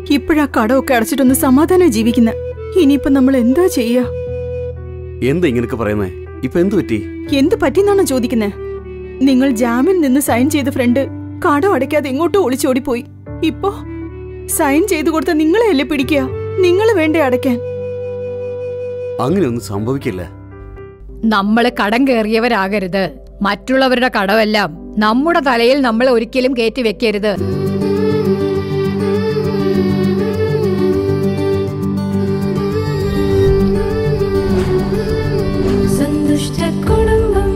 ഇപ്പോഴാ കടമൊക്കെ അടച്ചിട്ടൊന്ന് സമാധാനം ജീവിക്കുന്ന ഇനിയിപ്പോ നമ്മൾ എന്താ ചെയ്യാ എന്താ ഇങ്ങനെയൊക്കെ പറയുന്നേ ഇപ്പൊ എന്തു പറ്റി എന്ത് പറ്റിന്നാണോ ചോദിക്കുന്നേ നിങ്ങൾ ജാമ്യം നിന്ന് സൈൻ ചെയ്ത ഫ്രണ്ട് കടം അടയ്ക്കാതെ എങ്ങോട്ടോ ഒളിച്ചോടിപ്പോയി ഇപ്പോ സൈൻ ചെയ്തു കൊടുത്ത നിങ്ങളെയല്ലേ പിടിക്കുക നിങ്ങൾ വേണ്ടേ അടയ്ക്കാൻ അങ്ങനെയൊന്നും സംഭവിക്കില്ല നമ്മള് കടം കയറിയവരാകരുത് മറ്റുള്ളവരുടെ കടമെല്ലാം നമ്മുടെ തലയിൽ നമ്മൾ ഒരിക്കലും കയറ്റി വെക്കരുത് സന്തുഷ്ട കുടുംബം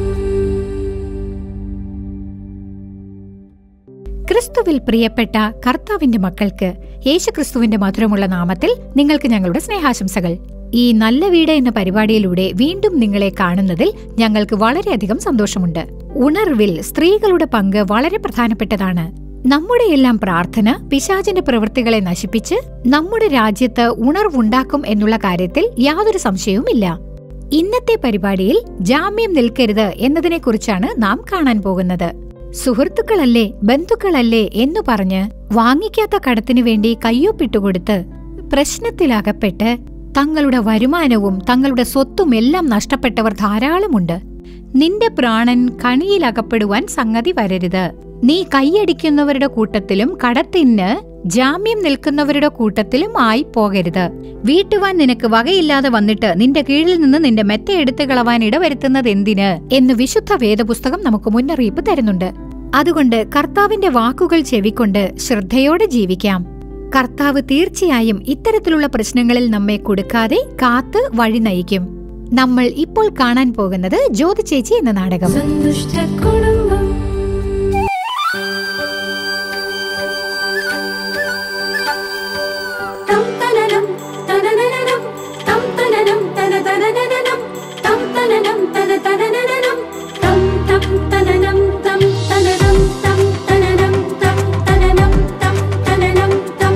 ക്രിസ്തുവിൽ പ്രിയപ്പെട്ട കർത്താവിന്റെ മക്കൾക്ക് യേശുക്രിസ്തുവിന്റെ മധുരമുള്ള നാമത്തിൽ നിങ്ങൾക്ക് ഞങ്ങളുടെ സ്നേഹാശംസകൾ ഈ നല്ല വീട് എന്ന പരിപാടിയിലൂടെ വീണ്ടും നിങ്ങളെ കാണുന്നതിൽ ഞങ്ങൾക്ക് വളരെയധികം സന്തോഷമുണ്ട് ഉണർവിൽ സ്ത്രീകളുടെ പങ്ക് വളരെ പ്രധാനപ്പെട്ടതാണ് നമ്മുടെ എല്ലാം പ്രാർത്ഥന പിശാചിന്റെ പ്രവൃത്തികളെ നശിപ്പിച്ച് നമ്മുടെ രാജ്യത്ത് ഉണർവുണ്ടാക്കും എന്നുള്ള കാര്യത്തിൽ യാതൊരു സംശയവുമില്ല ഇന്നത്തെ പരിപാടിയിൽ ജാമ്യം നിൽക്കരുത് എന്നതിനെക്കുറിച്ചാണ് നാം കാണാൻ പോകുന്നത് സുഹൃത്തുക്കളല്ലേ ബന്ധുക്കളല്ലേ എന്നു പറഞ്ഞ് വാങ്ങിക്കാത്ത കടത്തിനു വേണ്ടി കയ്യൊപ്പിട്ടുകൊടുത്ത് പ്രശ്നത്തിലകപ്പെട്ട് തങ്ങളുടെ വരുമാനവും തങ്ങളുടെ സ്വത്തും എല്ലാം നഷ്ടപ്പെട്ടവർ ധാരാളമുണ്ട് നിന്റെ പ്രാണൻ കണിയിലകപ്പെടുവാൻ സംഗതി വരരുത് നീ കൈയടിക്കുന്നവരുടെ കൂട്ടത്തിലും കടത്തിന് ജാമ്യം നിൽക്കുന്നവരുടെ കൂട്ടത്തിലും ആയി പോകരുത് വീട്ടുവാൻ നിനക്ക് വകയില്ലാതെ വന്നിട്ട് നിന്റെ കീഴിൽ നിന്ന് നിന്റെ മെത്ത എടുത്തു കളവാൻ ഇടവരുത്തുന്നത് എന്തിന് എന്ന് വിശുദ്ധ വേദപുസ്തകം നമുക്ക് മുന്നറിയിപ്പ് തരുന്നുണ്ട് അതുകൊണ്ട് കർത്താവിന്റെ വാക്കുകൾ ചെവിക്കൊണ്ട് ശ്രദ്ധയോടെ ജീവിക്കാം കർത്താവ് തീർച്ചയായും ഇത്തരത്തിലുള്ള പ്രശ്നങ്ങളിൽ നമ്മെ കൊടുക്കാതെ കാത്ത് വഴി നയിക്കും നമ്മൾ ഇപ്പോൾ കാണാൻ പോകുന്നത് ജ്യോതി ചേച്ചി എന്ന നാടകം സന്തുഷ്ട കുടുംബം തം തനനം തനനനനം തം തനനം തന തനനനനം തം തനനം തന തനനനനം തം തം തനനം തം തനനം തം തനനം തം തനനം തം തനനം തം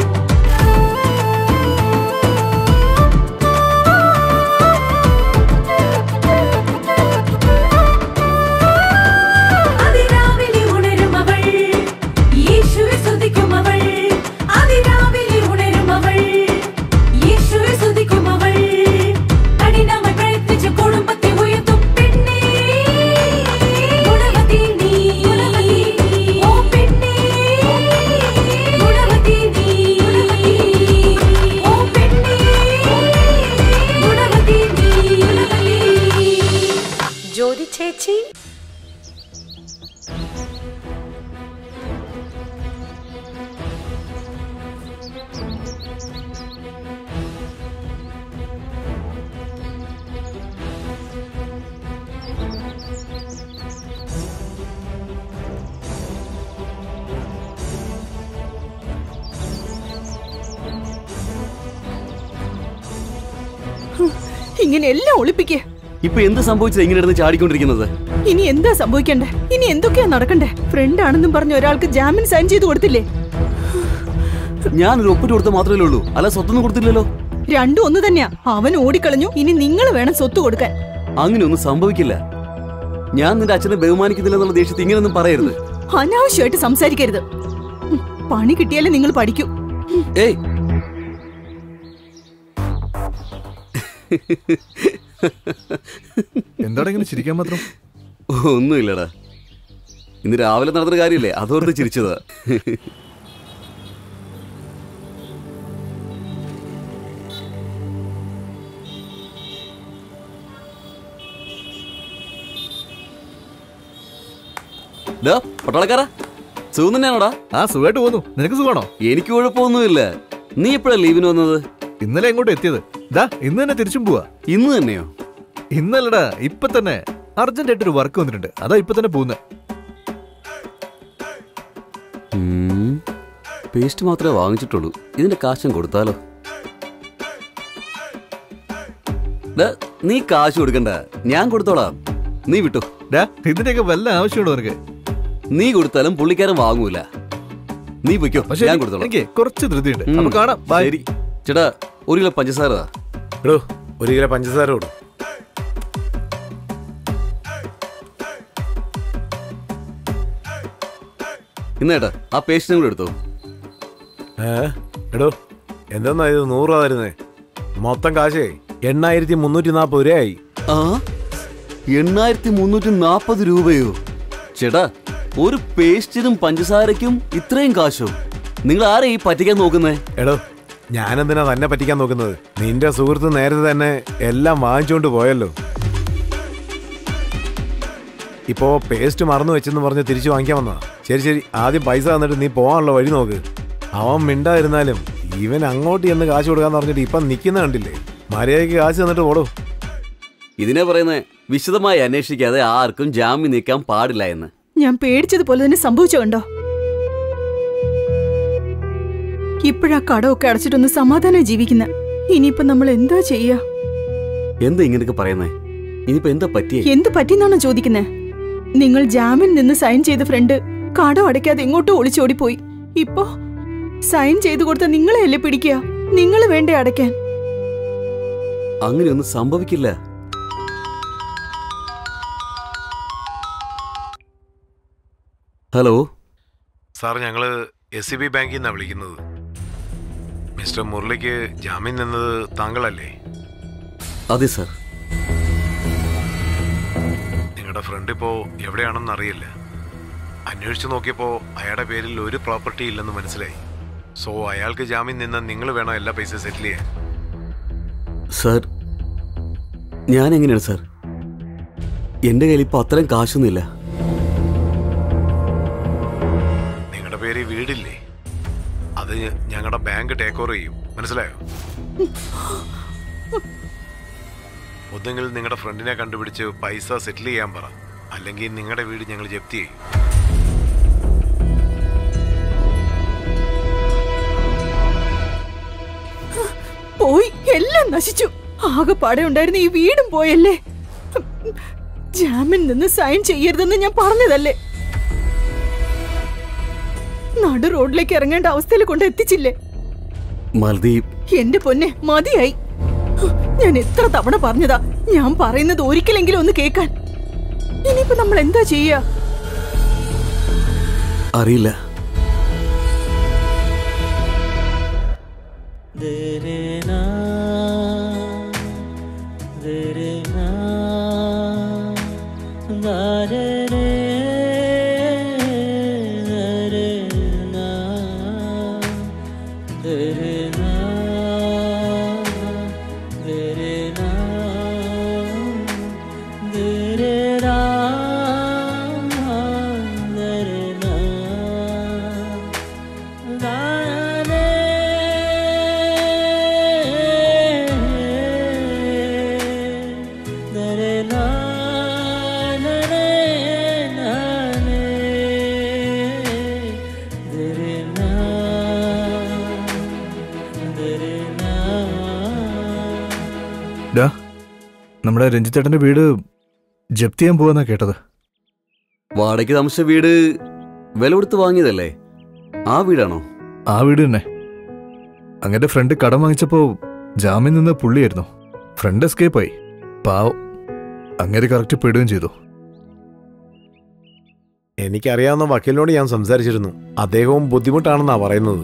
അതിരാവിലെ ഉണരും അവൾ യേശുവെ സ്തുതിക്കും അവൾ അതിരാവിലെ ഉണരും അവൾ യേശുവെ സ്തുതിക്കും അവൾ കഠിനമായി പ്രയത്നിച്ച് കുടുംബത്തെ ഉയർത്തും പെണ്ണേ ഗുണവതി നീ ഓ പെണ്ണേ ഗുണവതി നീ ഓ പെണ്ണേ ഗുണവതി നീ ജ്യോതി ചേച്ചി ഇങ്ങനെ എല്ലാം ഒളിപ്പിക്കേ ഇപ്പൊ എന്ത് സംഭവിച്ചത് ഇങ്ങനെ ഇരുന്ന് ചാടിക്കൊണ്ടിരിക്കുന്നത് ഇനി എന്താ സംഭവിക്കണ്ടേ ഇനി എന്തൊക്കെയാ നടക്കണ്ടേ ഫ്രണ്ട് ആണെന്നും പറഞ്ഞ ഒരാൾക്ക് ജാമ്യം സൈൻ ചെയ്തു കൊടുത്തില്ലേ ഞാൻ ഒരു ഒപ്പിട്ട് കൊടുത്ത മാത്രമേ ഉള്ളൂ അല്ല സ്വത്തൊന്നും കൊടുത്തില്ലല്ലോ രണ്ടും ഒന്ന് തന്നെയാ അവൻ ഓടിക്കളഞ്ഞു ഇനി നിങ്ങൾ വേണം സ്വത്ത് കൊടുക്കാൻ അങ്ങനെയൊന്നും സംഭവിക്കില്ല ഞാൻ നിന്റെ അച്ഛനെ ബഹുമാനിക്കുന്നില്ല എന്നുള്ള ദേഷ്യത്തിൽ ഇങ്ങനെയൊന്നും പറയരുത് അനാവശ്യമായിട്ട് സംസാരിക്കരുത് ഉം, പണി കിട്ടിയാലേ നിങ്ങൾ പഠിക്കൂ ഏയ് എന്താണ് ഇങ്ങനെ ചിരിക്കാൻ മാത്രം ഒന്നുമില്ലടാ ഇന്ന് രാവിലെ നടന്ന കാര്യമില്ലേ അതോർത്ത് ചിരിച്ചതാ ഡാ, പട്ടാളക്കാരാ സുഖം തന്നെയാണോടാ ആ സുഖമായിട്ട് പോന്നു നിനക്ക് സുഖമാണോ എനിക്ക് കുഴപ്പമൊന്നുമില്ല നീ എപ്പോഴാ ലീവിന് വന്നത് ഇന്നലെ എങ്ങോട്ട് എത്തിയത് ദാ ഇന്ന് തന്നെ തിരിച്ചും പോവാ ഇന്ന് തന്നെയോ ഇന്നല്ലടാ ഇപ്പൊ തന്നെ അർജന്റ് ആയിട്ടൊരു വർക്ക് വന്നിട്ടുണ്ട് അതാ ഇപ്പൊ തന്നെ പോകുന്നത് ഉം, പേസ്റ്റ് മാത്രമേ വാങ്ങിച്ചിട്ടുള്ളൂ ഇതിന്റെ കാശം കൊടുത്താലോ ഡാ, നീ കാശ് കൊടുക്കണ്ട ഞാൻ കൊടുത്തോളാം നീ വിട്ടു ഡാ ഇതിന്റെയൊക്കെ വല്ല ആവശ്യമുണ്ടോ നിനക്ക് നീ കൊടുത്താലും പുള്ളിക്കാരൻ വാങ്ങൂല നീ പൊയ്ക്കോ പക്ഷേ ഞാൻ കൊടുത്തോളാം എനിക്ക് കുറച്ച് ധൃതിയുണ്ട് ഉം. അപ്പൊ കാണാം ബൈ ശരി ചേട്ടാ ഒരു കിലോ പഞ്ചസാര താ. എടോ ഒരു കിലോ പഞ്ചസാര കൊടു ഇന്നേട്ടാ ആ പേസ്റ്റിനും കൂടെ എടുത്തോ ഏ എടോ എന്തെന്നാ ഇത് നൂറ് രൂപ തരുന്നേ മൊത്തം കാശേ എണ്ണായിരത്തി മുന്നൂറ്റി നാൽപ്പത് രൂപയായി ആ എണ്ണായിരത്തി മുന്നൂറ്റി നാപ്പത് രൂപയോ ചേട്ടാ ഒരു പേസ്റ്റിനും പഞ്ചസാരയ്ക്കും ഇത്രയും കാശോ നിങ്ങൾ ആരെ ഈ പറ്റിക്കാൻ നോക്കുന്നേ എടോ ഞാനെന്തിനാ തന്നെ പറ്റിക്കാൻ നോക്കുന്നത് നിന്റെ സുഹൃത്ത് നേരത്തെ തന്നെ എല്ലാം വാങ്ങിച്ചുകൊണ്ട് പോയല്ലോ ഇപ്പോ പേസ്റ്റ് മറന്നു വെച്ചെന്ന് പറഞ്ഞ് തിരിച്ചു വാങ്ങിക്കാൻ വന്നതാ ശരി ശരി ആദ്യം പൈസ തന്നിട്ട് നീ പോകാനുള്ള വഴി നോക്ക് അവൻ മിണ്ടായിരുന്നാലും ഇവൻ അങ്ങോട്ട് ചെന്ന് കാശ് കൊടുക്കാന്ന് പറഞ്ഞിട്ട് ഇപ്പം നിൽക്കുന്ന കണ്ടില്ലേ മര്യാദയ്ക്ക് കാശ് തന്നിട്ട് പോടോ ഇതിനെ പറയുന്നേ വിശദമായി അന്വേഷിക്കാതെ ആർക്കും ജാമ്യം നീക്കാൻ പാടില്ല എന്ന് ഞാൻ പേടിച്ചതുപോലെ തന്നെ സംഭവിച്ചോ കണ്ടോ ഇപ്പോഴാ കടമൊക്കെ അടച്ചിട്ടൊന്ന് സമാധാനം ജീവിക്കുന്ന ഇനിയിപ്പോ നമ്മൾ എന്താ ചെയ്യാ എന്താ ഇങ്ങനെയൊക്കെ പറയുന്നേ ഇനിയിപ്പോ എന്താ പറ്റിയേ എന്ത് പറ്റിന്നാണോ ചോദിക്കുന്നേ നിങ്ങൾ ജാമ്യം നിന്ന് സൈൻ ചെയ്ത ഫ്രണ്ട് കടം അടയ്ക്കാതെ എങ്ങോട്ടോ ഒളിച്ചോടിപ്പോയി ഇപ്പോ സൈൻ ചെയ്തു കൊടുത്ത നിങ്ങളെയല്ലേ പിടിക്കുക നിങ്ങൾ വേണ്ടേ അടയ്ക്കാൻ അങ്ങനെയൊന്നും സംഭവിക്കില്ല ഹലോ സാർ ഞങ്ങൾ എസ് സി ബി ബാങ്കിൽ നിന്നാണ് വിളിക്കുന്നത് മിസ്റ്റർ മുരളിക്ക് ജാമ്യം നിന്നത് താങ്കളല്ലേ അതെ സാർ നിങ്ങളുടെ ഫ്രണ്ട് ഇപ്പോൾ എവിടെയാണെന്ന് അറിയില്ല അന്വേഷിച്ച് നോക്കിയപ്പോൾ അയാളുടെ പേരിൽ ഒരു പ്രോപ്പർട്ടി ഇല്ലെന്ന് മനസ്സിലായി സോ അയാൾക്ക് ജാമ്യം നിന്ന് നിങ്ങൾ വേണം എല്ലാ പൈസ സെറ്റിൽ ചെയ്യാൻ സാർ ഞാൻ എങ്ങനെയാണ് സാർ എൻ്റെ കയ്യിൽ ഇപ്പോൾ അത്രയും കാശൊന്നുമില്ല നിങ്ങളുടെ പേര് വീടില്ലേ അത് ഞങ്ങളുടെ ബാങ്ക് ടേക്ക് ഓവർ ചെയ്യും മനസ്സിലായോ ഒന്നെങ്കിൽ നിങ്ങളുടെ ഫ്രണ്ടിനെ കണ്ടുപിടിച്ച് പൈസ സെറ്റിൽ ചെയ്യാൻ പറ അല്ലെങ്കിൽ നിങ്ങളുടെ വീട് ഞങ്ങൾ ജപ്തി ചെയ്യും പോയി എല്ലാം നശിച്ചു ആകെപ്പാടെ ഉണ്ടായിരുന്ന ഈ വീടും പോയല്ലേ ജാമ്യം നിന്ന് സൈൻ ചെയ്യരുതെന്ന് ഞാൻ പറഞ്ഞതല്ലേ നടു റോഡിലേക്ക് ഇറങ്ങേണ്ട അവസ്ഥയിൽ കൊണ്ട് എത്തിച്ചില്ലേ മൽദി എന്റെ പൊന്നെ മതിയായി ഞാൻ എത്ര തവണ പറഞ്ഞതാ ഞാൻ പറയുന്നത് ഒരിക്കലെങ്കിലും ഒന്ന് കേക്കാൻ ഇനിയിപ്പോ നമ്മൾ എന്താ ചെയ്യാ അറിയില്ല ഡാ നമ്മുടെ രഞ്ജിത്തേട്ടന്റെ വീട് ജപ്തി ചെയ്യാൻ പോവാന്നാ കേട്ടത് വാടകയ്ക്ക് താമസിച്ച വീട് വില കൊടുത്ത് വാങ്ങിയതല്ലേ ആ വീടാണോ ആ വീട് തന്നെ അങ്ങനെ ഫ്രണ്ട് കടം വാങ്ങിച്ചപ്പോ ജാമ്യം നിന്ന് പുള്ളിയായിരുന്നു ഫ്രണ്ട് എസ്കേപ്പ് ആയി പാവം അങ്ങനെ കറക്റ്റ് പെടുകയും ചെയ്തു എനിക്കറിയാവുന്ന വക്കീലിനോട് ഞാൻ സംസാരിച്ചിരുന്നു അദ്ദേഹവും ബുദ്ധിമുട്ടാണെന്നാ പറയുന്നത്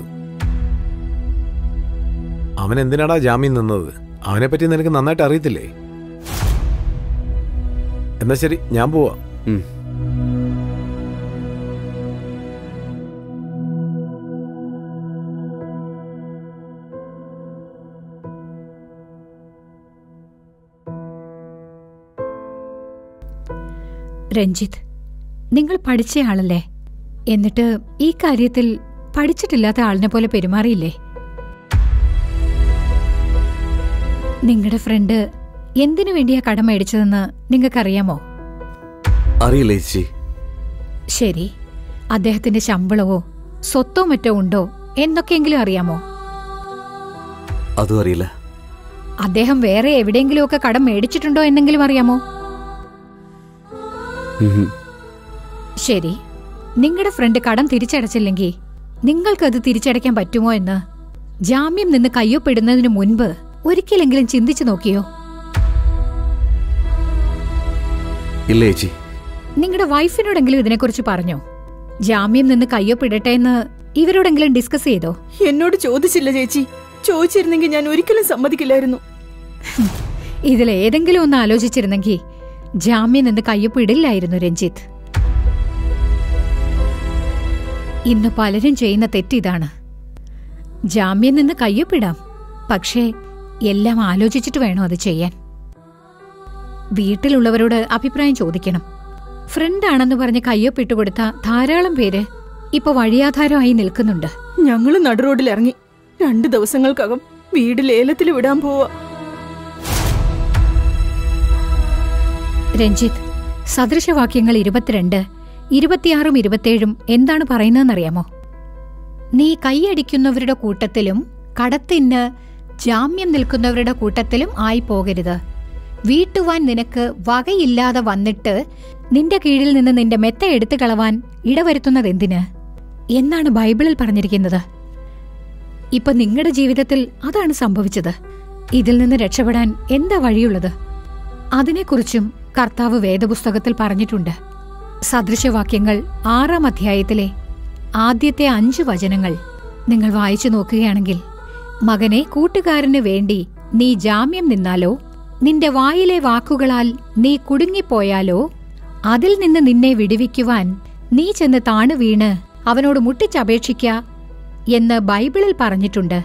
അവൻ എന്തിനാടാ ജാമ്യം നിന്നത് അവനെ പറ്റി നിനക്ക് നന്നായിട്ട് അറിയത്തില്ലേ എന്നാ ശരി ഞാൻ പോവാ ഉം. രഞ്ജിത്ത് നിങ്ങൾ പഠിച്ചയാളല്ലേ എന്നിട്ട് ഈ കാര്യത്തിൽ പഠിച്ചിട്ടില്ലാത്ത ആളിനെ പോലെ പെരുമാറിയില്ലേ നിങ്ങളുടെ ഫ്രണ്ട് എന്തിനു വേണ്ടിയാ കടം മേടിച്ചതെന്ന് നിങ്ങൾക്കറിയാമോ അറിയില്ല ചേച്ചി ശരി അദ്ദേഹത്തിന്റെ ശമ്പളവോ സ്വത്തോ മറ്റോ ഉണ്ടോ എന്നൊക്കെയെങ്കിലും അറിയാമോ അതും അറിയില്ല അദ്ദേഹം വേറെ എവിടെയെങ്കിലുമൊക്കെ കടം മേടിച്ചിട്ടുണ്ടോ എന്നെങ്കിലും അറിയാമോ ഉം. ശരി നിങ്ങളുടെ ഫ്രണ്ട് കടം തിരിച്ചടച്ചില്ലെങ്കിൽ നിങ്ങൾക്കത് തിരിച്ചടയ്ക്കാൻ പറ്റുമോ എന്ന് ജാമ്യം നിന്ന് കയ്യൊപ്പിടുന്നതിന് മുൻപ് ഒരിക്കലെങ്കിലും ചിന്തിച്ചു നോക്കിയോ ഇല്ല ചേച്ചി നിങ്ങളുടെ വൈഫിനോടെങ്കിലും ഇതിനെക്കുറിച്ച് പറഞ്ഞോ ജാമ്യം നിന്ന് കയ്യൊപ്പിടട്ടെ എന്ന് ഇവരോടെങ്കിലും ഡിസ്കസ് ചെയ്തോ എന്നോട് ചോദിച്ചില്ല ചേച്ചി ചോദിച്ചിരുന്നെങ്കിൽ ഞാൻ ഒരിക്കലും സമ്മതിക്കില്ലായിരുന്നു ഇതിലേതെങ്കിലും ഒന്ന് ആലോചിച്ചിരുന്നെങ്കിൽ ജാമ്യം നിന്ന് കയ്യൊപ്പിടില്ലായിരുന്നു രഞ്ജിത്ത് ഇന്ന് പലരും ചെയ്യുന്ന തെറ്റിതാണ് ജാമ്യം നിന്ന് കയ്യൊപ്പിടാം പക്ഷേ എല്ലാം ആലോചിച്ചിട്ട് വേണം അത് ചെയ്യാൻ വീട്ടിലുള്ളവരോട് അഭിപ്രായം ചോദിക്കണം ഫ്രണ്ടാണെന്ന് പറഞ്ഞ് കയ്യൊപ്പിട്ട് കൊടുത്ത ധാരാളം പേര് ഇപ്പൊ വഴിയാധാരമായി നിൽക്കുന്നുണ്ട് ഞങ്ങള് നടുറോഡിൽ ഇറങ്ങി രണ്ടു ദിവസങ്ങൾക്കകം വീട് ലേലത്തിൽ വിടാൻ പോവാ രഞ്ജിത്ത് സദൃശവാക്യങ്ങൾ ഇരുപത്തിരണ്ട് ഇരുപത്തിയാറും ഇരുപത്തിയേഴും എന്താണ് പറയുന്നതെന്നറിയാമോ നീ കൈയടിക്കുന്നവരുടെ കൂട്ടത്തിലും കടത്തിന് ജാമ്യം നിൽക്കുന്നവരുടെ കൂട്ടത്തിലും ആയി പോകരുത് വീട്ടുവാൻ നിനക്ക് വകയില്ലാതെ വന്നിട്ട് നിന്റെ കീഴിൽ നിന്ന് നിന്റെ മെത്ത എടുത്തു കളവാൻ ഇടവരുത്തുന്നതെന്തിന് എന്നാണ് ബൈബിളിൽ പറഞ്ഞിരിക്കുന്നത് ഇപ്പൊ നിങ്ങളുടെ ജീവിതത്തിൽ അതാണ് സംഭവിച്ചത് ഇതിൽ നിന്ന് രക്ഷപ്പെടാൻ എന്താ വഴിയുള്ളത് അതിനെക്കുറിച്ചും കർത്താവ് വേദപുസ്തകത്തിൽ പറഞ്ഞിട്ടുണ്ട് സദൃശവാക്യങ്ങൾ ആറാം അധ്യായത്തിലെ ആദ്യത്തെ അഞ്ച് വചനങ്ങൾ നിങ്ങൾ വായിച്ചു നോക്കുകയാണെങ്കിൽ മകനെ കൂട്ടുകാരന് വേണ്ടി നീ ജാമ്യം നിന്നാലോ നിന്റെ വായിലെ വാക്കുകളാൽ നീ കുടുങ്ങിപ്പോയാലോ അതിൽ നിന്ന് നിന്നെ വിടുവിക്കുവാൻ നീ ചെന്ന് താണു വീണ് അവനോട് മുട്ടിച്ചപേക്ഷിക്ക എന്ന് ബൈബിളിൽ പറഞ്ഞിട്ടുണ്ട്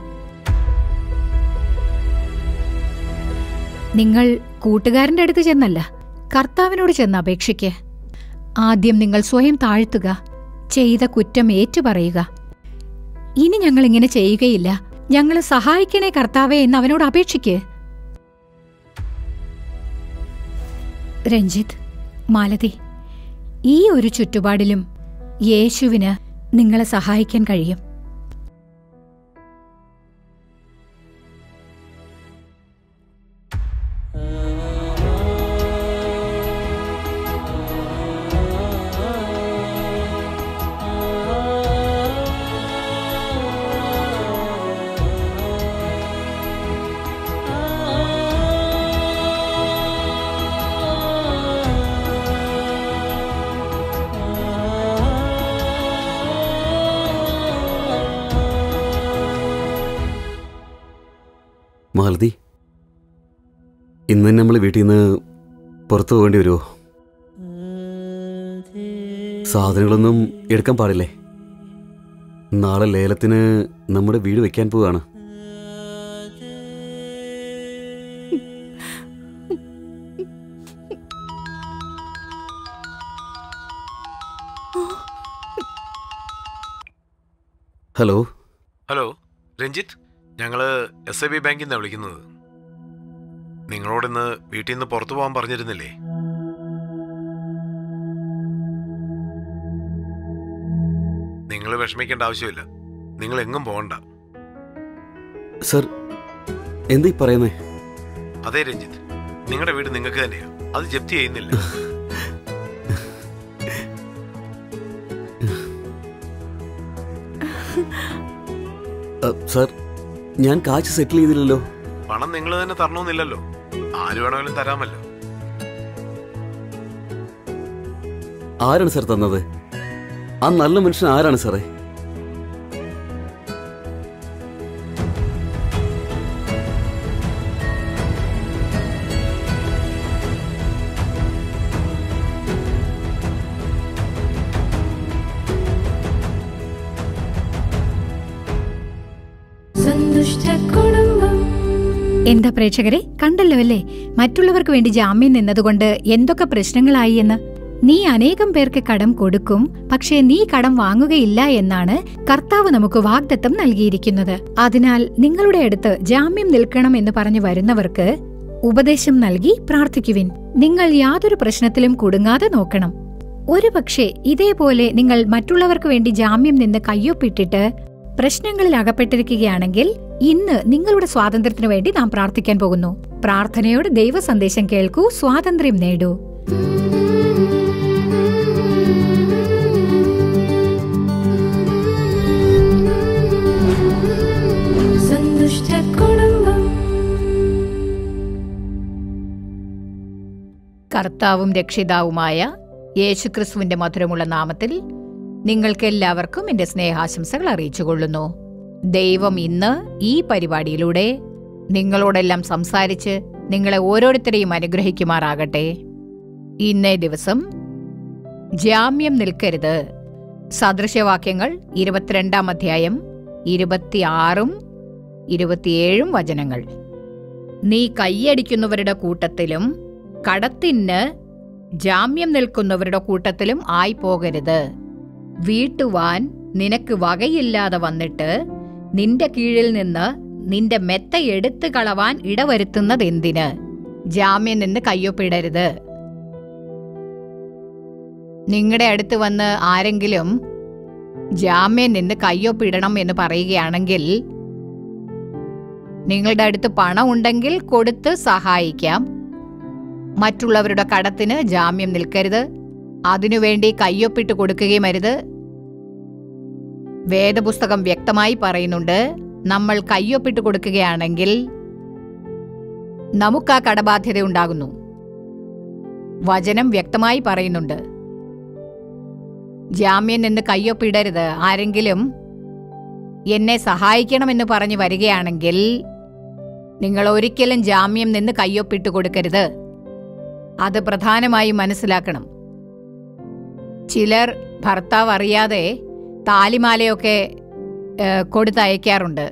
നിങ്ങൾ കൂട്ടുകാരന്റെ അടുത്ത് ചെന്നല്ല കർത്താവിനോട് ചെന്ന് അപേക്ഷിക്ക് ആദ്യം നിങ്ങൾ സ്വയം താഴ്ത്തുക ചെയ്ത കുറ്റം ഏറ്റുപറയുക ഇനി ഞങ്ങൾ ഇങ്ങനെ ചെയ്യുകയില്ല ഞങ്ങളെ സഹായിക്കണേ കർത്താവേ എന്ന് അവനോട് അപേക്ഷിക്ക് രഞ്ജിത്ത് മാലതി ഈ ഒരു ചുറ്റുപാടിലും യേശുവിന് നിങ്ങളെ സഹായിക്കാൻ കഴിയും മാലതി ഇന്ന് തന്നെ നമ്മൾ വീട്ടിൽ നിന്ന് പുറത്തു പോകേണ്ടി വരുമോ സാധനങ്ങളൊന്നും എടുക്കാൻ പാടില്ലേ നാളെ ലേലത്തിന് നമ്മുടെ വീട് വെക്കാൻ പോവാണ് ഹലോ ഹലോ രഞ്ജിത്ത് ഞങ്ങള് എസ് ഐ ബി ബാങ്കിൽ നിന്നാണ് വിളിക്കുന്നത് നിങ്ങളോട് ഇന്ന് വീട്ടിൽ നിന്ന് പുറത്തു പോകാൻ പറഞ്ഞിരുന്നില്ലേ നിങ്ങൾ വിഷമിക്കേണ്ട ആവശ്യമില്ല നിങ്ങൾ എങ്ങും പോകണ്ട സർ എന്താ ഈ പറയുന്നേ അതെ രഞ്ജിത്ത് നിങ്ങളുടെ വീട് നിങ്ങൾക്ക് തന്നെയാ അത് ജപ്തി ചെയ്യുന്നില്ല അ, സർ ഞാൻ കാശ് സെറ്റിൽ ചെയ്തില്ലല്ലോ പണം നിങ്ങൾ തന്നെ തരണമെന്നില്ലല്ലോ ആര് വേണമെങ്കിലും തരാമല്ലോ ആരാണ് സാർ തന്നത് ആ നല്ല മനുഷ്യൻ ആരാണ് സാറേ സന്തുഷ്ടകുടുംബം എന്താ പ്രേക്ഷകരെ കണ്ടല്ലോ അല്ലേ മറ്റുള്ളവർക്ക് വേണ്ടി ജാമ്യം നിന്നതുകൊണ്ട് എന്തൊക്കെ പ്രശ്നങ്ങളായി എന്ന് നീ അനേകം പേർക്ക് കടം കൊടുക്കും പക്ഷേ നീ കടം വാങ്ങുകയില്ല എന്നാണ് കർത്താവ് നമുക്ക് വാഗ്ദത്തം നൽകിയിരിക്കുന്നത് അതിനാൽ നിങ്ങളുടെ അടുത്ത് ജാമ്യം നിൽക്കണം എന്ന് പറഞ്ഞു വരുന്നവർക്ക് ഉപദേശം നൽകി പ്രാർത്ഥിക്കുവിൻ നിങ്ങൾ യാതൊരു പ്രശ്നത്തിലും കുടുങ്ങാതെ നോക്കണം ഒരുപക്ഷെ ഇതേപോലെ നിങ്ങൾ മറ്റുള്ളവർക്ക് വേണ്ടി ജാമ്യം നിന്ന് കയ്യൊപ്പിട്ടിട്ട് പ്രശ്നങ്ങളിൽ അകപ്പെട്ടിരിക്കുകയാണെങ്കിൽ ഇന്ന് നിങ്ങളുടെ സ്വാതന്ത്ര്യത്തിനു വേണ്ടി നാം പ്രാർത്ഥിക്കാൻ പോകുന്നു പ്രാർത്ഥനയോടെ ദൈവ സന്ദേശം കേൾക്കൂ സ്വാതന്ത്ര്യം നേടൂ സന്തുഷ്ടകുടുംബം കർത്താവും രക്ഷിതാവുമായ യേശുക്രിസ്തുവിന്റെ മധുരമുള്ള നാമത്തിൽ നിങ്ങൾക്കെല്ലാവർക്കും എന്റെ സ്നേഹാശംസകൾ അറിയിച്ചുകൊള്ളുന്നു ദൈവം ഇന്ന് ഈ പരിപാടിയിലൂടെ നിങ്ങളോടെല്ലാം സംസാരിച്ച് നിങ്ങളെ ഓരോരുത്തരെയും അനുഗ്രഹിക്കുമാറാകട്ടെ ഇന്നേ ദിവസം ജാമ്യം നിൽക്കരുത് സദൃശവാക്യങ്ങൾ ഇരുപത്തിരണ്ടാം അധ്യായം ഇരുപത്തിയാറും ഇരുപത്തിയേഴും വചനങ്ങൾ നീ കൈയടിക്കുന്നവരുടെ കൂട്ടത്തിലും കടത്തിന് ജാമ്യം നിൽക്കുന്നവരുടെ കൂട്ടത്തിലും ആയി പോകരുത് വീട്ടുവാൻ നിനക്ക് വകയില്ലാതെ വന്നിട്ട് നിന്റെ കീഴിൽ നിന്ന് നിന്റെ മെത്ത എടുത്തു കളവാൻ ഇടവരുത്തുന്നതെന്തിന് ജാമ്യം നിന്ന് കയ്യൊപ്പിടരുത് നിങ്ങളുടെ അടുത്ത് വന്ന് ആരെങ്കിലും ജാമ്യം നിന്ന് കയ്യൊപ്പിടണം എന്ന് പറയുകയാണെങ്കിൽ നിങ്ങളുടെ അടുത്ത് പണം ഉണ്ടെങ്കിൽ കൊടുത്ത് സഹായിക്കാം മറ്റുള്ളവരുടെ കടത്തിന് ജാമ്യം നിൽക്കരുത് അതിനുവേണ്ടി കയ്യൊപ്പിട്ട് കൊടുക്കുകയും അരുത് വേദപുസ്തകം വ്യക്തമായി പറയുന്നുണ്ട് നമ്മൾ കയ്യൊപ്പിട്ട് കൊടുക്കുകയാണെങ്കിൽ നമുക്ക് ആ കടബാധ്യത ഉണ്ടാകുന്നു വചനം വ്യക്തമായി പറയുന്നുണ്ട് ജാമ്യം നിന്ന് കയ്യൊപ്പിടരുത് ആരെങ്കിലും എന്നെ സഹായിക്കണമെന്ന് പറഞ്ഞു വരികയാണെങ്കിൽ നിങ്ങൾ ഒരിക്കലും ജാമ്യം നിന്ന് കയ്യൊപ്പിട്ട് കൊടുക്കരുത് അത് പ്രധാനമായും മനസ്സിലാക്കണം ചിലർ ഭർത്താവ് അറിയാതെ താലിമാലയൊക്കെ ഏഹ്, കൊടുത്തയക്കാറുണ്ട്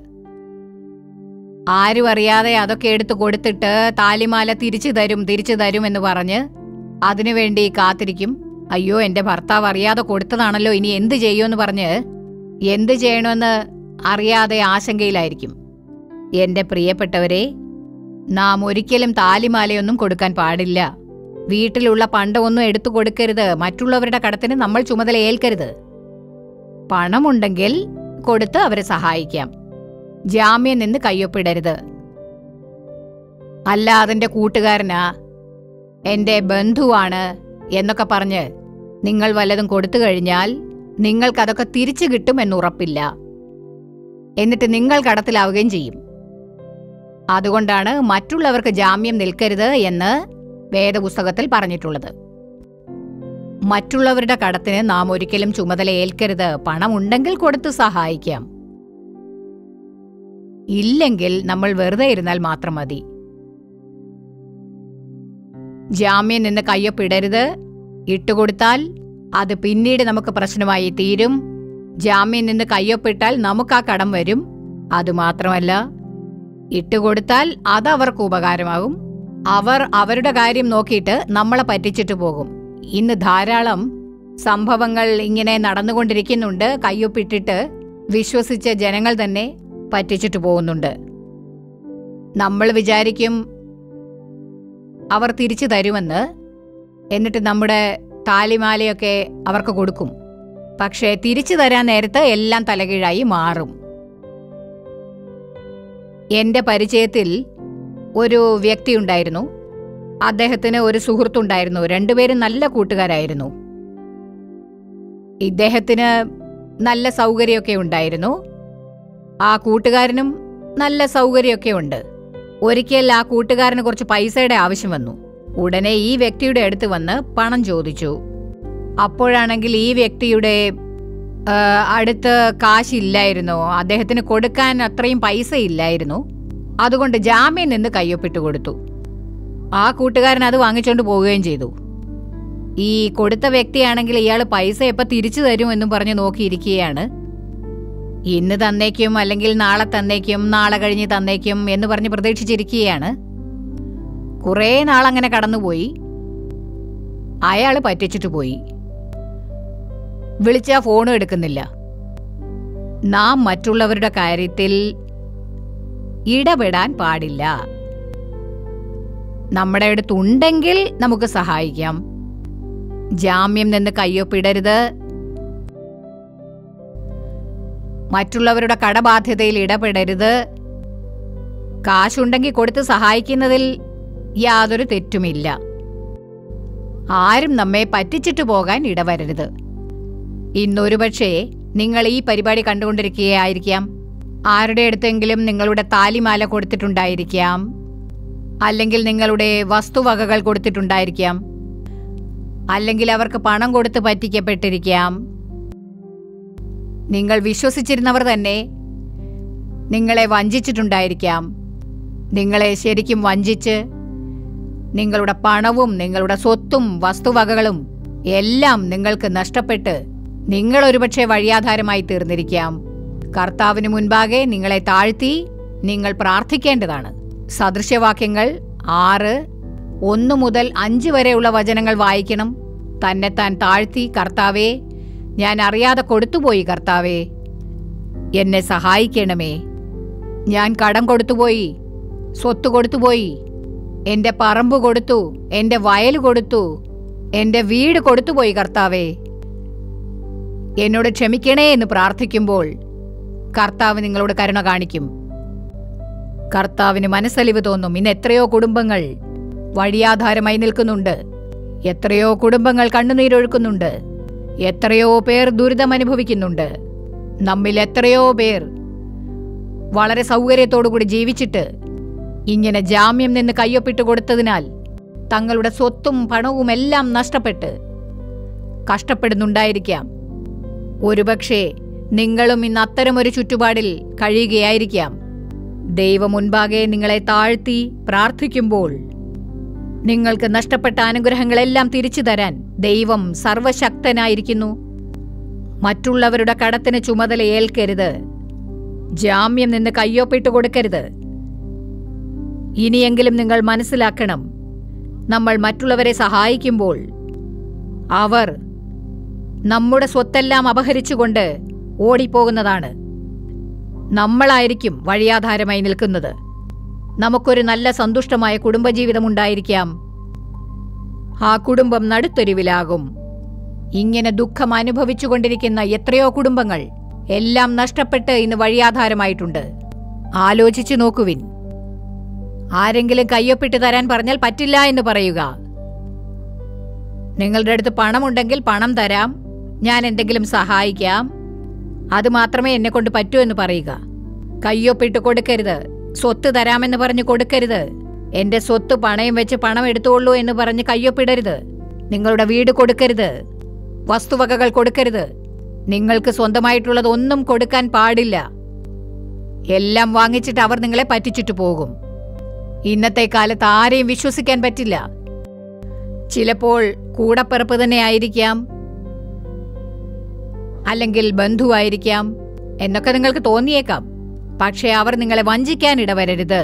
ആരും അറിയാതെ അതൊക്കെ എടുത്തു കൊടുത്തിട്ട് താലിമാല തിരിച്ചു തരും തിരിച്ചു തരും എന്ന് പറഞ്ഞ് അതിനുവേണ്ടി കാത്തിരിക്കും അയ്യോ എന്റെ ഭർത്താവ് അറിയാതെ കൊടുത്തതാണല്ലോ ഇനി എന്ത് ചെയ്യുമെന്ന് പറഞ്ഞ് എന്ത് ചെയ്യണമെന്ന് അറിയാതെ ആശങ്കയിലായിരിക്കും എന്റെ പ്രിയപ്പെട്ടവരെ നാം ഒരിക്കലും താലിമാലയൊന്നും കൊടുക്കാൻ പാടില്ല വീട്ടിലുള്ള പണ്ടമൊന്നും എടുത്തു കൊടുക്കരുത് മറ്റുള്ളവരുടെ കടത്തിന് നമ്മൾ ചുമതല ഏൽക്കരുത് പണമുണ്ടെങ്കിൽ കൊടുത്ത് അവരെ സഹായിക്കാം ജാമ്യം നിന്ന് കയ്യൊപ്പിടരുത് അല്ല അതെന്റെ കൂട്ടുകാരനാ എന്റെ ബന്ധുവാണ് എന്നൊക്കെ പറഞ്ഞ് നിങ്ങൾ വല്ലതും കൊടുത്തു കഴിഞ്ഞാൽ നിങ്ങൾക്കതൊക്കെ തിരിച്ചു കിട്ടും ഉറപ്പില്ല എന്നിട്ട് നിങ്ങൾ കടത്തിലാവുകയും ചെയ്യും അതുകൊണ്ടാണ് മറ്റുള്ളവർക്ക് ജാമ്യം നിൽക്കരുത് എന്ന് വേദപുസ്തകത്തിൽ പറഞ്ഞിട്ടുള്ളത് മറ്റുള്ളവരുടെ കടത്തിന് നാം ഒരിക്കലും ചുമതല ഏൽക്കരുത് പണമുണ്ടെങ്കിൽ കൊടുത്ത് സഹായിക്കാം ഇല്ലെങ്കിൽ നമ്മൾ വെറുതെ ഇരുന്നാൽ മാത്രം മതി ജാമ്യം നിന്ന് കയ്യൊപ്പിടരുത് ഇട്ടുകൊടുത്താൽ അത് പിന്നീട് നമുക്ക് പ്രശ്നമായി തീരും ജാമ്യം നിന്ന് കയ്യൊപ്പിട്ടാൽ നമുക്ക് ആ കടം വരും അതുമാത്രമല്ല ഇട്ടുകൊടുത്താൽ അത് അവർക്ക് ഉപകാരമാകും അവർ അവരുടെ കാര്യം നോക്കിയിട്ട് നമ്മളെ പറ്റിച്ചിട്ട് പോകും ഇന്ന് ധാരാളം സംഭവങ്ങൾ ഇങ്ങനെ നടന്നുകൊണ്ടിരിക്കുന്നുണ്ട് കയ്യൊപ്പിട്ടിട്ട് വിശ്വസിച്ച ജനങ്ങൾ തന്നെ പറ്റിച്ചിട്ട് പോകുന്നുണ്ട് നമ്മൾ വിചാരിക്കും അവർ തിരിച്ചു തരുമെന്ന് എന്നിട്ട് നമ്മുടെ താലിമാലയൊക്കെ അവർക്ക് കൊടുക്കും പക്ഷേ തിരിച്ചു തരാൻ നേരത്ത് എല്ലാം തലകീഴായി മാറും എന്റെ പരിചയത്തിൽ ഒരു വ്യക്തി ഉണ്ടായിരുന്നു അദ്ദേഹത്തിന് ഒരു സുഹൃത്തുണ്ടായിരുന്നു രണ്ടുപേരും നല്ല കൂട്ടുകാരായിരുന്നു ഇദ്ദേഹത്തിന് നല്ല സൗകര്യമൊക്കെ ഉണ്ടായിരുന്നു ആ കൂട്ടുകാരനും നല്ല സൗകര്യമൊക്കെ ഉണ്ട് ഒരിക്കൽ ആ കൂട്ടുകാരന് കുറച്ച് പൈസയുടെ ആവശ്യം വന്നു ഉടനെ ഈ വ്യക്തിയുടെ അടുത്ത് വന്ന് പണം ചോദിച്ചു അപ്പോഴാണെങ്കിൽ ഈ വ്യക്തിയുടെ ആ, അടുത്ത് കാശില്ലായിരുന്നു അദ്ദേഹത്തിന് കൊടുക്കാൻ അത്രയും പൈസ ഇല്ലായിരുന്നു അതുകൊണ്ട് ജാമ്യം നിന്ന് കയ്യൊപ്പിട്ട് കൊടുത്തു ആ കൂട്ടുകാരൻ അത് വാങ്ങിച്ചുകൊണ്ട് പോവുകയും ചെയ്തു ഈ കൊടുത്ത വ്യക്തിയാണെങ്കിൽ ഇയാൾ പൈസ എപ്പോൾ തിരിച്ചു തരും എന്നും പറഞ്ഞ് നോക്കിയിരിക്കുകയാണ് ഇന്ന് തന്നേക്കും അല്ലെങ്കിൽ നാളെ തന്നേക്കും നാളെ കഴിഞ്ഞ് തന്നേക്കും എന്ന് പറഞ്ഞ് പ്രതീക്ഷിച്ചിരിക്കുകയാണ് കുറേ നാളങ്ങനെ കടന്നുപോയി അയാൾ പറ്റിച്ചിട്ട് പോയി വിളിച്ച ഫോണും എടുക്കുന്നില്ല നാം മറ്റുള്ളവരുടെ കാര്യത്തിൽ ഇടപെടാൻ പാടില്ല നമ്മുടെ അടുത്തുണ്ടെങ്കിൽ നമുക്ക് സഹായിക്കാം ജാമ്യം നിന്ന് കയ്യൊപ്പിടരുത് മറ്റുള്ളവരുടെ കടബാധ്യതയിൽ ഇടപെടരുത് കാശുണ്ടെങ്കിൽ കൊടുത്ത് സഹായിക്കുന്നതിൽ യാതൊരു തെറ്റുമില്ല ആരും നമ്മെ പറ്റിച്ചിട്ട് പോകാൻ ഇടവരരുത് ഇന്നൊരു പക്ഷേ നിങ്ങൾ ഈ പരിപാടി കണ്ടുകൊണ്ടിരിക്കുകയായിരിക്കാം ആരുടെ അടുത്തെങ്കിലും നിങ്ങളുടെ താലിമാല കൊടുത്തിട്ടുണ്ടായിരിക്കാം അല്ലെങ്കിൽ നിങ്ങളുടെ വസ്തുവകകൾ കൊടുത്തിട്ടുണ്ടായിരിക്കാം അല്ലെങ്കിൽ അവർക്ക് പണം കൊടുത്ത് പറ്റിക്കപ്പെട്ടിരിക്കാം നിങ്ങൾ വിശ്വസിച്ചിരുന്നവർ തന്നെ നിങ്ങളെ വഞ്ചിച്ചിട്ടുണ്ടായിരിക്കാം നിങ്ങളെ ശരിക്കും വഞ്ചിച്ച് നിങ്ങളുടെ പണവും നിങ്ങളുടെ സ്വത്തും വസ്തുവകകളും എല്ലാം നിങ്ങൾക്ക് നഷ്ടപ്പെട്ട് നിങ്ങൾ ഒരുപക്ഷെ വഴിയാധാരമായി തീർന്നിരിക്കാം കർത്താവിന് മുൻപാകെ നിങ്ങളെ താഴ്ത്തി നിങ്ങൾ പ്രാർത്ഥിക്കേണ്ടതാണ് സദൃശ്യവാക്യങ്ങൾ ആറ് ഒന്നു മുതൽ അഞ്ച് വരെയുള്ള വചനങ്ങൾ വായിക്കണം തന്നെത്താൻ താഴ്ത്തി കർത്താവേ ഞാൻ അറിയാതെ കൊടുത്തുപോയി കർത്താവേ എന്നെ സഹായിക്കണമേ ഞാൻ കടം കൊടുത്തുപോയി സ്വത്ത് കൊടുത്തുപോയി എന്റെ പറമ്പ് കൊടുത്തു എന്റെ വയൽ കൊടുത്തു എന്റെ വീട് കൊടുത്തുപോയി കർത്താവേ എന്നോട് ക്ഷമിക്കണേ എന്ന് പ്രാർത്ഥിക്കുമ്പോൾ കർത്താവ് നിങ്ങളോട് കരുണ കാണിക്കും കർത്താവിന് മനസ്സലിവ് തോന്നും ഇന്ന് എത്രയോ കുടുംബങ്ങൾ വഴിയാധാരമായി നിൽക്കുന്നുണ്ട് എത്രയോ കുടുംബങ്ങൾ കണ്ണുനീരൊഴുക്കുന്നുണ്ട് എത്രയോ പേർ ദുരിതം അനുഭവിക്കുന്നുണ്ട് നമ്മിൽ എത്രയോ പേർ വളരെ സൗകര്യത്തോടുകൂടി ജീവിച്ചിട്ട് ഇങ്ങനെ ജാമ്യം നിന്ന് കയ്യൊപ്പിട്ട് കൊടുത്തതിനാൽ തങ്ങളുടെ സ്വത്തും പണവും എല്ലാം നഷ്ടപ്പെട്ട് കഷ്ടപ്പെടുന്നുണ്ടായിരിക്കാം ഒരുപക്ഷെ നിങ്ങളും ഇന്ന് അത്തരമൊരു ചുറ്റുപാടിൽ കഴിയുകയായിരിക്കാം ദൈവം മുൻപാകെ നിങ്ങളെ താഴ്ത്തി പ്രാർത്ഥിക്കുമ്പോൾ നിങ്ങൾക്ക് നഷ്ടപ്പെട്ട അനുഗ്രഹങ്ങളെല്ലാം തിരിച്ചു തരാൻ ദൈവം സർവശക്തനായിരിക്കുന്നു മറ്റുള്ളവരുടെ കടത്തിന് ചുമതല ഏൽക്കരുത് ജാമ്യം നിന്ന് കയ്യൊപ്പിട്ട് കൊടുക്കരുത് ഇനിയെങ്കിലും നിങ്ങൾ മനസ്സിലാക്കണം നമ്മൾ മറ്റുള്ളവരെ സഹായിക്കുമ്പോൾ അവർ നമ്മുടെ സ്വത്തെല്ലാം അപഹരിച്ചുകൊണ്ട് ഓടിപ്പോകുന്നതാണ് നമ്മളായിരിക്കും വഴിയാധാരമായി നിൽക്കുന്നത് നമുക്കൊരു നല്ല സന്തുഷ്ടമായ കുടുംബജീവിതം ഉണ്ടായിരിക്കാം ആ കുടുംബം നടുത്തൊരുവിലാകും ഇങ്ങനെ ദുഃഖം അനുഭവിച്ചുകൊണ്ടിരിക്കുന്ന എത്രയോ കുടുംബങ്ങൾ എല്ലാം നഷ്ടപ്പെട്ട് ഇന്ന് വഴിയാധാരമായിട്ടുണ്ട് ആലോചിച്ചു നോക്കുവിൻ ആരെങ്കിലും കയ്യൊപ്പിട്ട് തരാൻ പറഞ്ഞാൽ പറ്റില്ല എന്ന് പറയുക നിങ്ങളുടെ അടുത്ത് പണമുണ്ടെങ്കിൽ പണം തരാം ഞാൻ എന്തെങ്കിലും സഹായിക്കാം അത് മാത്രമേ എന്നെ കൊണ്ട് പറ്റൂ എന്ന് പറയുക കയ്യൊപ്പിട്ട് കൊടുക്കരുത് സ്വത്ത് തരാമെന്ന് പറഞ്ഞ് കൊടുക്കരുത് എന്റെ സ്വത്ത് പണയം വെച്ച് പണം എടുത്തോളൂ എന്ന് പറഞ്ഞ് കയ്യൊപ്പിടരുത് നിങ്ങളുടെ വീട് കൊടുക്കരുത് വസ്തുവകകൾ കൊടുക്കരുത് നിങ്ങൾക്ക് സ്വന്തമായിട്ടുള്ളത് ഒന്നും കൊടുക്കാൻ പാടില്ല എല്ലാം വാങ്ങിച്ചിട്ട് അവർ നിങ്ങളെ പറ്റിച്ചിട്ട് പോകും ഇന്നത്തെ കാലത്ത് ആരെയും വിശ്വസിക്കാൻ പറ്റില്ല ചിലപ്പോൾ കൂടപ്പിറപ്പ് തന്നെ ആയിരിക്കാം അല്ലെങ്കിൽ ബന്ധുവായിരിക്കാം എന്നൊക്കെ നിങ്ങൾക്ക് തോന്നിയേക്കാം പക്ഷേ അവർ നിങ്ങളെ വഞ്ചിക്കാൻ ഇടവരരുത്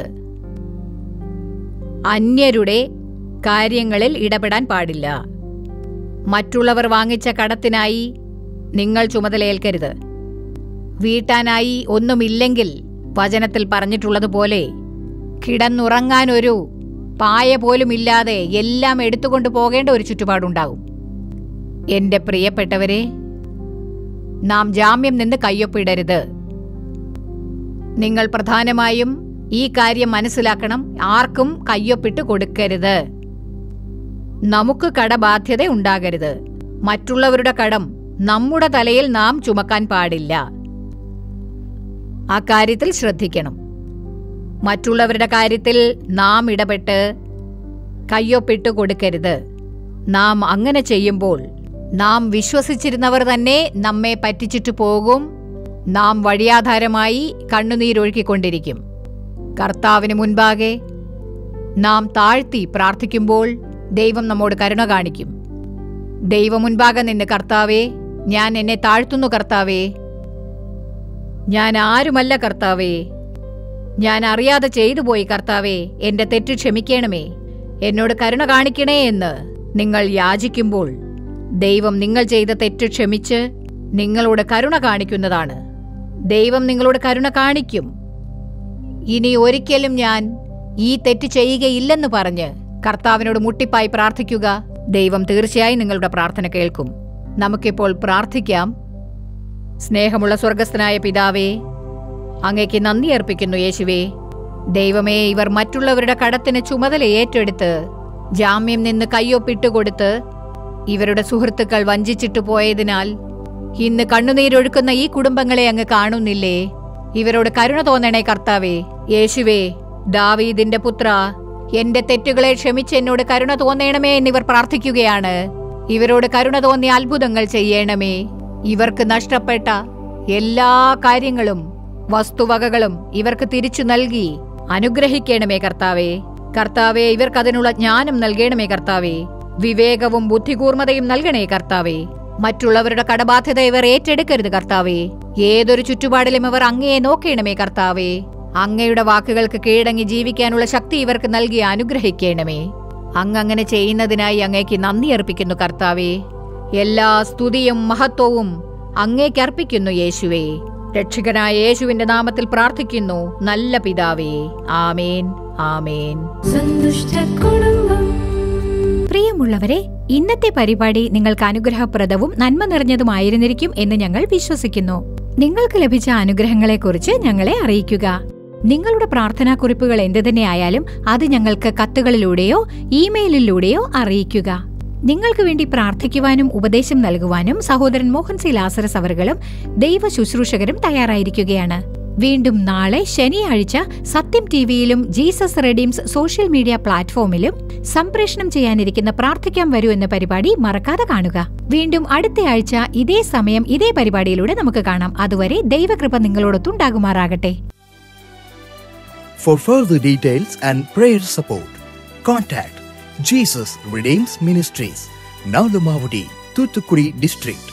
അന്യരുടെ കാര്യങ്ങളിൽ ഇടപെടാൻ പാടില്ല മറ്റുള്ളവർ വാങ്ങിച്ച കടത്തിനായി നിങ്ങൾ ചുമതലയേൽക്കരുത് വീട്ടാനായി ഒന്നുമില്ലെങ്കിൽ വചനത്തിൽ പറഞ്ഞിട്ടുള്ളതുപോലെ കിടന്നുറങ്ങാൻ ഒരു പായ പോലും ഇല്ലാതെ എല്ലാം എടുത്തുകൊണ്ട് പോകേണ്ട ഒരു ചുറ്റുപാടുണ്ടാകും എന്റെ പ്രിയപ്പെട്ടവരെ നാം ജാമ്യം നിന്ന് കയ്യൊപ്പിടരുത് നിങ്ങൾ പ്രധാനമായും ഈ കാര്യം മനസ്സിലാക്കണം ആർക്കും കയ്യൊപ്പിട്ട് കൊടുക്കരുത് നമുക്ക് കടബാധ്യത ഉണ്ടാകരുത് മറ്റുള്ളവരുടെ കടം നമ്മുടെ തലയിൽ നാം ചുമക്കാൻ പാടില്ല ആ കാര്യത്തിൽ ശ്രദ്ധിക്കണം മറ്റുള്ളവരുടെ കാര്യത്തിൽ നാം ഇടപെട്ട് കയ്യൊപ്പിട്ട് കൊടുക്കരുത് നാം അങ്ങനെ ചെയ്യുമ്പോൾ നാം വിശ്വസിച്ചിരുന്നവർ തന്നെ നമ്മെ പറ്റിച്ചിട്ട് പോകും നാം വഴിയാധാരമായി കണ്ണുനീരൊഴുക്കിക്കൊണ്ടിരിക്കും കർത്താവിന് മുൻപാകെ നാം താഴ്ത്തി പ്രാർത്ഥിക്കുമ്പോൾ ദൈവം നമ്മോട് കരുണ കാണിക്കും ദൈവം മുൻപാകെ നിന്ന് കർത്താവേ ഞാൻ എന്നെ താഴ്ത്തുന്നു കർത്താവേ ഞാൻ ആരുമല്ല കർത്താവേ ഞാൻ അറിയാതെ ചെയ്തു പോയി കർത്താവേ എന്റെ തെറ്റ് ക്ഷമിക്കണമേ എന്നോട് കരുണ കാണിക്കണേ എന്ന് നിങ്ങൾ യാചിക്കുമ്പോൾ ദൈവം നിങ്ങൾ ചെയ്ത തെറ്റ് ക്ഷമിച്ച് നിങ്ങളോട് കരുണ കാണിക്കുന്നതാണ് ദൈവം നിങ്ങളോട് കരുണ കാണിക്കും ഇനി ഒരിക്കലും ഞാൻ ഈ തെറ്റ് ചെയ്യുകയില്ലെന്ന് പറഞ്ഞ് കർത്താവിനോട് മുട്ടിപ്പായി പ്രാർത്ഥിക്കുക ദൈവം തീർച്ചയായും നിങ്ങളുടെ പ്രാർത്ഥന കേൾക്കും നമുക്കിപ്പോൾ പ്രാർത്ഥിക്കാം സ്നേഹമുള്ള സ്വർഗസ്ഥനായ പിതാവേ അങ്ങയ്ക്ക് നന്ദി അർപ്പിക്കുന്നു യേശുവേ ദൈവമേ ഇവർ മറ്റുള്ളവരുടെ കടത്തിന് ചുമതല ഏറ്റെടുത്ത് ജാമ്യം നിന്ന് കയ്യൊപ്പിട്ട് കൊടുത്ത് ഇവരുടെ സുഹൃത്തുക്കൾ വഞ്ചിച്ചിട്ട് പോയതിനാൽ ഇന്ന് കണ്ണുനീരൊഴുക്കുന്ന ഈ കുടുംബങ്ങളെ അങ്ങ് കാണുന്നില്ലേ ഇവരോട് കരുണ തോന്നണേ കർത്താവേ യേശുവേ ദാവീദിന്റെ പുത്ര എന്റെ തെറ്റുകളെ ക്ഷമിച്ച് എന്നോട് കരുണ തോന്നണമേ എന്നിവർ പ്രാർത്ഥിക്കുകയാണ് ഇവരോട് കരുണ തോന്നി അത്ഭുതങ്ങൾ ചെയ്യണമേ ഇവർക്ക് നഷ്ടപ്പെട്ട എല്ലാ കാര്യങ്ങളും വസ്തുവകകളും ഇവർക്ക് തിരിച്ചു നൽകി അനുഗ്രഹിക്കണമേ കർത്താവേ കർത്താവെ ഇവർക്ക് അതിനുള്ള ജ്ഞാനം നൽകണമേ കർത്താവേ വിവേകവും ബുദ്ധികൂർമ്മതയും നൽകണേ കർത്താവേ മറ്റുള്ളവരുടെ കടബാധ്യത ഇവർ ഏറ്റെടുക്കരുത് കർത്താവേ ഏതൊരു ചുറ്റുപാടിലും ഇവർ അങ്ങയെ നോക്കണമേ കർത്താവേ അങ്ങയുടെ വാക്കുകൾക്ക് കീഴടങ്ങി ജീവിക്കാനുള്ള ശക്തി ഇവർക്ക് നൽകി അനുഗ്രഹിക്കണമേ അങ്ങ് അങ്ങനെ ചെയ്യുന്നതിനായി അങ്ങേക്ക് നന്ദി അർപ്പിക്കുന്നു കർത്താവേ എല്ലാ സ്തുതിയും മഹത്വവും അങ്ങേക്ക് അർപ്പിക്കുന്നു യേശുവേ രക്ഷകനായ യേശുവിന്റെ നാമത്തിൽ പ്രാർത്ഥിക്കുന്നു നല്ല പിതാവേ ആമേൻ ആമേൻ സന്തുഷ്ടകുടുംബം പ്രിയമുള്ളവരെ ഇന്നത്തെ പരിപാടി നിങ്ങൾക്ക് അനുഗ്രഹപ്രദവും നന്മ നിറഞ്ഞതുമായിരുന്നിരിക്കും എന്ന് ഞങ്ങൾ വിശ്വസിക്കുന്നു നിങ്ങൾക്ക് ലഭിച്ച അനുഗ്രഹങ്ങളെക്കുറിച്ച് ഞങ്ങളെ അറിയിക്കുക നിങ്ങളുടെ പ്രാർത്ഥനാക്കുറിപ്പുകൾ എന്തു തന്നെയായാലും അത് ഞങ്ങൾക്ക് കത്തുകളിലൂടെയോ ഇമെയിലിലൂടെയോ അറിയിക്കുക നിങ്ങൾക്ക് വേണ്ടി പ്രാർത്ഥിക്കുവാനും ഉപദേശം നൽകുവാനും സഹോദരൻ മോഹൻ സി ലാസറസ് അവറുകളും ദൈവ ശുശ്രൂഷകരും തയ്യാറായിരിക്കുകയാണ് വീണ്ടും നാളെ ശനിയാഴ്ച സത്യം ടിവിയിലും ജീസസ് റെഡീംസ് സോഷ്യൽ മീഡിയ പ്ലാറ്റ്ഫോമിലും സംപ്രേഷണം ചെയ്യാനിരിക്കുന്ന പ്രാർത്ഥിക്കാൻ വരൂ എന്ന പരിപാടി മറക്കാതെ കാണുക വീണ്ടും അടുത്ത ആഴ്ച ഇതേ സമയം ഇതേ പരിപാടിയിലൂടെ നമുക്ക് കാണാം അതുവരെ ദൈവകൃപ നിങ്ങളോടൊത്തുണ്ടാകുമാറാകട്ടെ For further details and prayer support, contact Jesus Redeems Ministries, Nalamavadi, Thuthukudi District,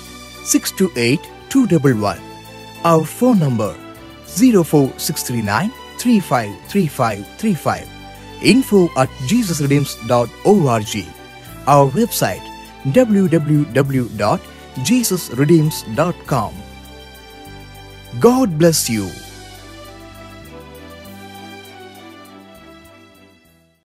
628-211. Our phone number 04639 353535. Info at jesusredeems.org. Our website www.jesusredeems.com. God bless you.